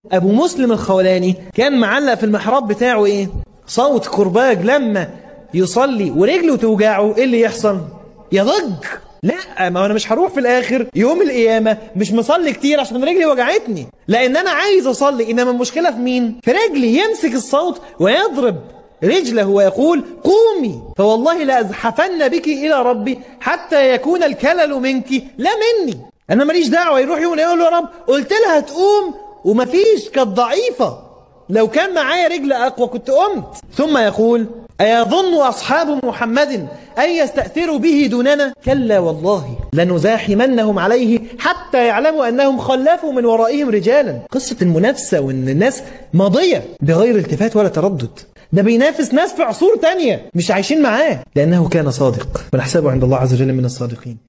أبو مسلم الخولاني كان معلق في المحراب بتاعه إيه صوت كرباج لما يصلي ورجله توجعه إيه اللي يحصل يضج لا ما انا مش هروح في الاخر يوم القيامه مش مصلي كتير عشان رجلي وجعتني لان انا عايز اصلي انما المشكله في مين في رجلي يمسك الصوت ويضرب رجله ويقول قومي فوالله لأزحفن بك إلى ربي حتى يكون الكلل منك لا مني أنا ماليش دعوة يروح يوم يقول له يا رب قلت لها تقوم ومفيش كانت ضعيفة لو كان معايا رجل أقوى كنت قمت ثم يقول أيظن أصحاب محمد أن يستأثروا به دوننا كلا والله لنزاحمنهم عليه حتى يعلموا أنهم خلفوا من ورائهم رجالا قصة المنافسة وأن الناس ماضية بغير التفات ولا تردد ده بينافس ناس في عصور تانية مش عايشين معاه لأنه كان صادق ونحسبه عند الله عز وجل من الصادقين